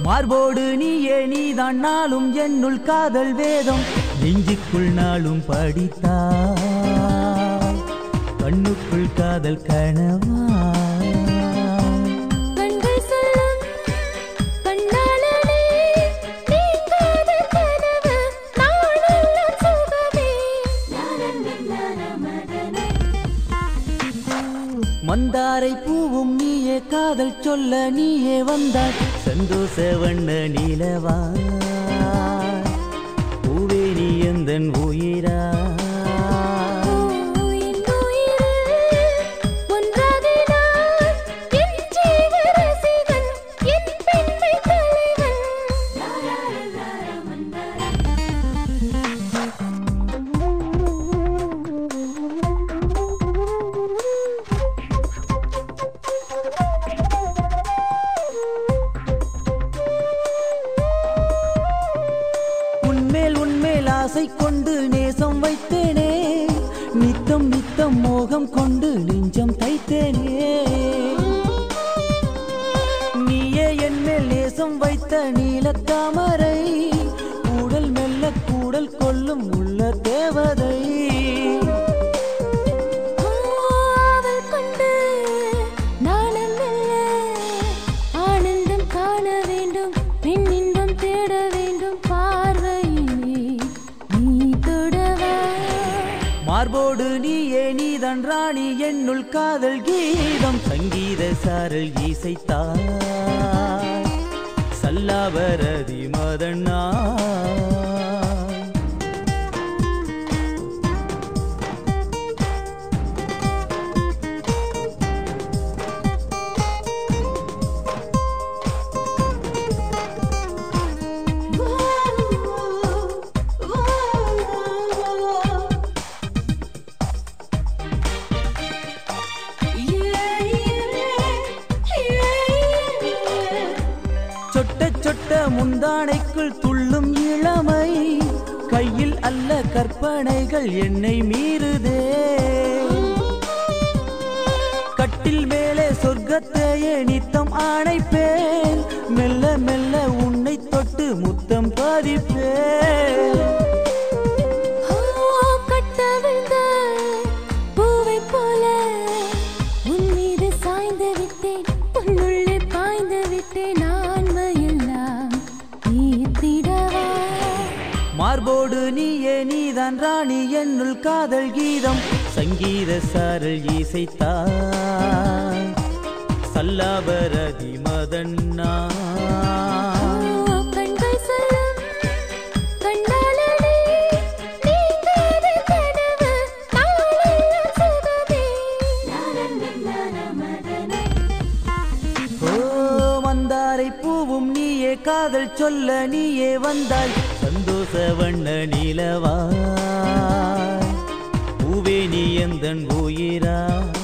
மார்போடு நீயே நீதான் நாளும் என்னுள் காதல் வேதம் நெஞ்சுக்குள் நாளும் படித்தா கண்ணுக்குள் காதல் கனவா கண்கள் சொல்லும் கண்ணாளனே நீங்காத கனவு நாளெல்லாம் சுகமே மந்தாரை பூவும் நீயே காதல் சொல்ல நீயே வந்தாய் சந்தோஷ வண்ண நீலவா பூவே நீ எந்தன் உயிரா ஓ, என் உயிரில் ஒன்றாகினாய் என் ஜீவ ரசிகன், என் பெண்மை தலைவன். உன்மேல் உன்மேல் ஆசை கொண்டு நேசம் வைத்தேனே நித்தம் நித்தம் மோகம் கொண்டு நெஞ்சம் தைத்தேனே நீயே என் மேல் நேசம் வைத்த நீலத்தாமரை கூடல் மெல்ல கூடல் கொள்ளும் உள்ள தேவதை ஆவல் கொண்டு நாணம் வெல்ல ஆனந்தம் காண வேண்டும் பெண் இன்பம் தேட வேண்டும் பார்வையிலே நீ தொடவா மார்போடு நீயே நீதான் ராணி என்னுள் காதல் கீதம் சங்கீத சாரல் இசைத்தாய் சல்லாபரதி மதண்ணா சொட்ட சொட்ட முந்தானைக்குள் துள்ளும் இளமை கையில் அல்ல கற்பனைகள் என்னை மீறுதே கட்டில் மேலே சொர்க்கத்தையே நித்தம் ஆணைப்பேன் மெல்ல மெல்ல உன்னை தொட்டு முத்தம் பதிப்பேன் கட்டவிழ்ந்த பூவைப் போல உன் மீது சாய்ந்து விட்டேன் உன்னுள்ளே பாய்ந்து விட்டேன் ஆன்மையெல்லாம் தீர்த்திடவா மார்போடு நீயே நீதான் ராணி என்னுள் காதல் கீதம் சங்கீத சாரல் இசைத்தாய் சல்லாபரதி மதண்ணா கண்கள் சொல்லும் கண்ணாளனே நீங்காத கனவு நாளெல்லாம் சுகமே ஓ மந்தாரை பூவும் நீயே காதல் சொல்ல நீயே வந்தாய் சந்தோஷ வண்ண நீலவா பூவே நீ எந்தன் உயிரா